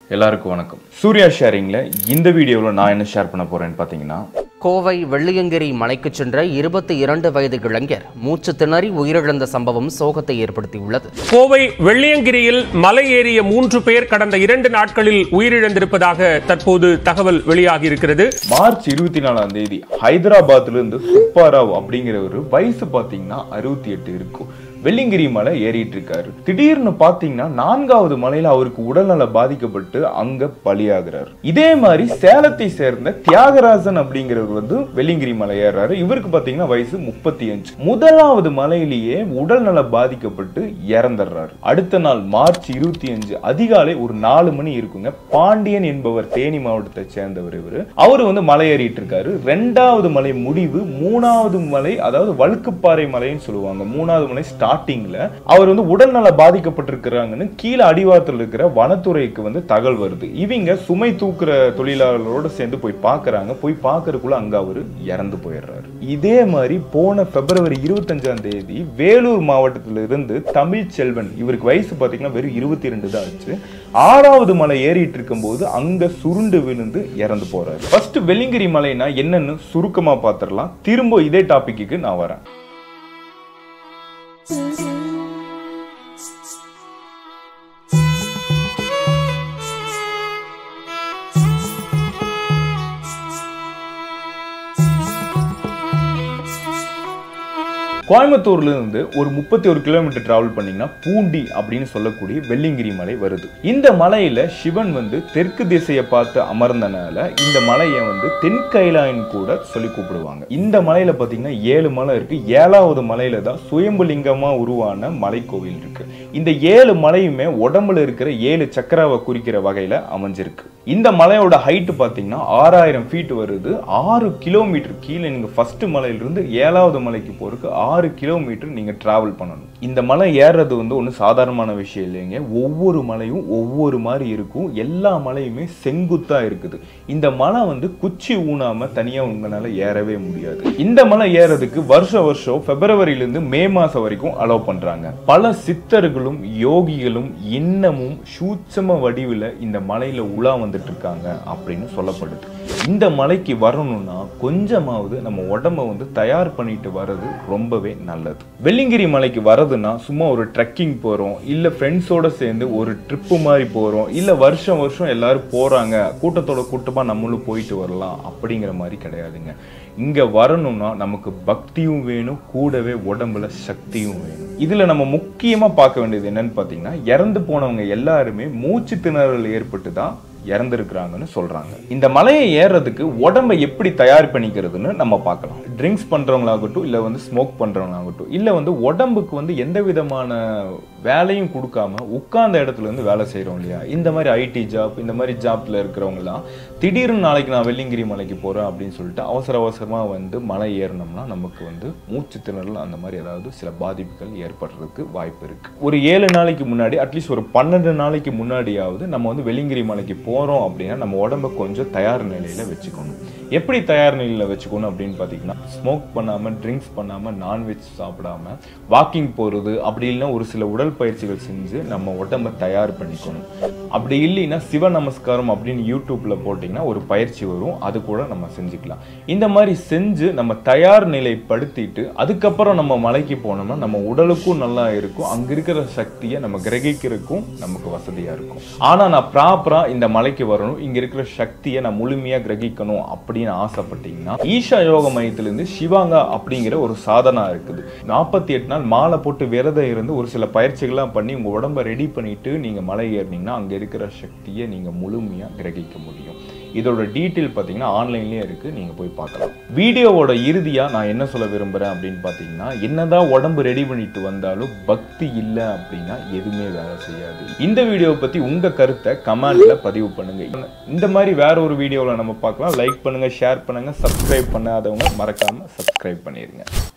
எல்லாருக்கும் வணக்கம் சூர்யா ஷேரிங்ல இந்த வீடியோவில் நான் என்ன ஷேர் பண்ண போறேன்னு பார்த்தீங்கன்னா கோவை வெள்ளியங்கிரி மலைக்கு சென்ற இருபத்தி இரண்டு வயது இளைஞர் மூச்சு திணறி உயிரிழந்த சம்பவம் சோகத்தை ஏற்படுத்தியுள்ளது கோவை வெள்ளியங்கிரியில் மலை ஏறிய மூன்று பேர் கடந்த இரண்டு நாட்களில் உயிரிழந்திருப்பதாக தற்போது தகவல் வெளியாகி இருக்கிறது மார்ச் இருபத்தி நாலாம் தேதி ஹைதராபாத்ல இருந்து சுப்பாராவ் அப்படிங்கிறவர் வயசு பார்த்தீங்கன்னா அறுபத்தி எட்டு இருக்கும் வெள்ளிங்கிரி மலை ஏறிட்டு இருக்காரு திடீர்னு பாத்தீங்கன்னா நான்காவது மலையில அவருக்கு உடல்நல பாதிக்கப்பட்டு அங்க பலியாகிறார் இதே மாதிரி சேலத்தை சேர்ந்த தியாகராஜன் அப்படிங்கிறவர் வந்து வெள்ளிங்கிரி மலை ஏறாரு இவருக்கு பாத்தீங்கன்னா வயசு முப்பத்தி அஞ்சு முதலாவது மலையிலேயே உடல்நல பாதிக்கப்பட்டு இறந்துடுறாரு அடுத்த நாள் மார்ச் இருபத்தி அஞ்சு அதிகாலை ஒரு நாலு மணி இருக்குங்க பாண்டியன் என்பவர் தேனி மாவட்டத்தை சேர்ந்தவர் இவர் அவர் வந்து மலை ஏறிட்டு இருக்காரு ரெண்டாவது மலை முடிவு மூணாவது மலை அதாவது வழுக்குப்பாறை மலைன்னு சொல்லுவாங்க மூணாவது மலை ஸ்டார்டிங்ல அவர் வந்து உடல்நல பாதிக்கப்பட்டிருக்கிறாங்கன்னு கீழே அடிவாரத்தில் இருக்கிற வனத்துறைக்கு வந்து தகவல் வருது இவங்க சுமை தூக்குற தொழிலாளர்களோட சேர்ந்து போய் பார்க்கறாங்க போய் பார்க்கறதுக்குள்ள அங்க அவரு இறந்து போயிடுறாரு இதே மாதிரி போன பிப்ரவரி இருபத்தஞ்சாம் தேதி வேலூர் மாவட்டத்துல இருந்து தமிழ் செல்வன் இவருக்கு வயசு பாத்தீங்கன்னா வெறும் இருபத்தி ரெண்டு தான் ஆச்சு ஆறாவது மலை ஏறிட்டு இருக்கும்போது அங்க சுருண்டு விழுந்து இறந்து போறாரு ஃபர்ஸ்ட் வெள்ளிங்கிரி மலைனா என்னன்னு சுருக்கமா பார்த்துடலாம் திரும்ப இதே டாபிக்கு நான் வரேன் கோயம்புத்தூர்ல இருந்து ஒரு முப்பத்தி ஒரு கிலோமீட்டர் டிராவல் பண்ணீங்கன்னா பூண்டி அப்படின்னு சொல்லக்கூடிய வெள்ளிங்கிரி மலை வருது இந்த மலையில சிவன் வந்து தெற்கு திசையை பார்த்து அமர்ந்தனால இந்த மலையை வந்து தென் கைலாயன் கூட சொல்லி கூப்பிடுவாங்க இந்த மலையில பாத்தீங்கன்னா ஏழு மலை இருக்கு ஏழாவது மலையில தான் சுயம்புலிங்கமா உருவான மலை கோவில் இருக்கு இந்த ஏழு மலையுமே உடம்புல இருக்கிற ஏழு சக்கராவை குறிக்கிற வகையில அமைஞ்சிருக்கு இந்த மலையோட ஹைட் பாத்தீங்கன்னா ஆறாயிரம் ஃபீட் வருது ஆறு கிலோமீட்டர் கீழே நீங்க ஃபர்ஸ்ட் மலையிலிருந்து ஏழாவது மலைக்கு போறதுக்கு ஆறு கிலோமீட்டர் நீங்க டிராவல் பண்ணணும் இந்த மலை ஏறுறது வந்து ஒன்றும் சாதாரணமான விஷயம் இல்லைங்க ஒவ்வொரு மலையும் ஒவ்வொரு மாதிரி இருக்கும் எல்லா மலையுமே செங்குத்தா இருக்குது இந்த மலை வந்து குச்சி ஊனாம தனியா உங்களால ஏறவே முடியாது இந்த மலை ஏறதுக்கு வருஷ வருஷம் பிப்ரவரியில இருந்து மே மாசம் வரைக்கும் அலோவ் பண்றாங்க பல சித்தர்களும் யோகிகளும் இன்னமும் சூட்சம வடிவில் இந்த மலையில உலா வந்துட்டு இருக்காங்க அப்படின்னு சொல்லப்படுது இந்த மலைக்கு வரணும்னா கொஞ்சமாவது நம்ம உடம்ப வந்து தயார் பண்ணிட்டு வர்றது ரொம்பவே நல்லது வெள்ளிங்கிரி மலைக்கு வரதுன்னா சும்மா ஒரு ட்ரெக்கிங் போறோம் இல்ல ஃப்ரெண்ட்ஸோட சேர்ந்து ஒரு ட்ரிப்பு மாதிரி போறோம் இல்ல வருஷம் வருஷம் எல்லாரும் போறாங்க கூட்டத்தோட கூட்டமா நம்மளும் போயிட்டு வரலாம் அப்படிங்கிற மாதிரி கிடையாதுங்க இங்க வரணும்னா நமக்கு பக்தியும் வேணும் கூடவே உடம்புல சக்தியும் வேணும் இதுல நம்ம முக்கியமா பார்க்க வேண்டியது என்னன்னு பாத்தீங்கன்னா இறந்து போனவங்க எல்லாருமே மூச்சு திணறல் ஏற்பட்டு தான் இறந்துருக்குறாங்கன்னு சொல்றாங்க இந்த மலையை ஏறுறதுக்கு உடம்பை எப்படி தயார் பண்ணிக்கிறதுன்னு நம்ம பார்க்கலாம் ட்ரிங்க்ஸ் பண்றவங்களாகட்டும் இல்ல வந்து ஸ்மோக் பண்றவங்களாகட்டும் இல்ல வந்து உடம்புக்கு வந்து எந்த விதமான வேலையும் கொடுக்காம உட்கார்ந்த இடத்துல இருந்து வேலை செய்றோம் இல்லையா இந்த மாதிரி ஐடி ஜாப் இந்த மாதிரி ஜாப்ல இருக்கிறவங்கலாம் திடீர்னு நாளைக்கு நான் வெள்ளிங்கிரி மலைக்கு போறேன் அப்படின்னு சொல்லிட்டு அவசர அவசரமா வந்து மலை ஏறினோம்னா நமக்கு வந்து மூச்சு திணறல் அந்த மாதிரி ஏதாவது சில பாதிப்புகள் ஏற்படுறதுக்கு வாய்ப்பு இருக்கு ஒரு ஏழு நாளைக்கு முன்னாடி அட்லீஸ்ட் ஒரு பன்னெண்டு நாளைக்கு முன்னாடியாவது நம்ம வந்து வெள்ளிங்கிரி மலைக்கு போறோம் அப்படின்னா நம்ம உடம்ப கொஞ்சம் தயார் நிலையில வச்சுக்கணும் எப்படி தயார் நிலையில வச்சுக்கணும் அப்படின்னு பார்த்தீங்கன்னா ஸ்மோக் பண்ணாம ட்ரிங்க்ஸ் பண்ணாம நான்வெஜ் சாப்பிடாம வாக்கிங் போறது அப்படி இல்லைன்னா ஒரு சில உடற்பயிற்சிகள் செஞ்சு நம்ம உடம்ப தயார் பண்ணிக்கணும் அப்படி இல்லைன்னா சிவ நமஸ்காரம் அப்படின்னு யூடியூப்ல போட்டிங்கன்னா ஒரு பயிற்சி வரும் அது கூட நம்ம செஞ்சுக்கலாம் இந்த மாதிரி செஞ்சு நம்ம தயார் நிலைப்படுத்திட்டு அதுக்கப்புறம் நம்ம மலைக்கு போனோம்னா நம்ம உடலுக்கும் நல்லா இருக்கும் அங்க இருக்கிற சக்தியை நம்ம கிரகிக்கிறதுக்கும் நமக்கு வசதியா இருக்கும் ஆனா நான் ப்ராப்பரா இந்த மலைக்கு வரணும் இங்க இருக்கிற சக்தியை நான் முழுமையா கிரகிக்கணும் அப்படின்னு ஆசைப்பட்டீங்கன்னா ஈஷா யோக மையத்திலிருந்து சிவாங்கா அப்படிங்கிற ஒரு சாதனா இருக்குது நாற்பத்தி எட்டு நாள் மாலை போட்டு விரதம் இருந்து ஒரு சில பயிற்சிகள்லாம் பண்ணி உங்க உடம்ப ரெடி பண்ணிட்டு நீங்க மலை ஏறினீங்கன்னா அங்க இருக்கிற சக்தியை நீங்க முழுமையா கிரகிக்க முடியும் இதோட டீட்டெயில் பார்த்தீங்கன்னா ஆன்லைன்லேயே இருக்குது நீங்கள் போய் பார்க்கலாம் வீடியோவோட இறுதியாக நான் என்ன சொல்ல விரும்புகிறேன் அப்படின்னு பார்த்தீங்கன்னா என்னதான் உடம்பு ரெடி பண்ணிட்டு வந்தாலும் பக்தி இல்லை அப்படின்னா எதுவுமே வேலை செய்யாது இந்த வீடியோவை பற்றி உங்கள் கருத்தை கமெண்ட்ல பதிவு பண்ணுங்க இந்த மாதிரி வேற ஒரு வீடியோவில் நம்ம பார்க்கலாம் லைக் பண்ணுங்க ஷேர் பண்ணுங்க சப்ஸ்கிரைப் பண்ணாதவங்க மறக்காம சப்ஸ்கிரைப் பண்ணிடுங்க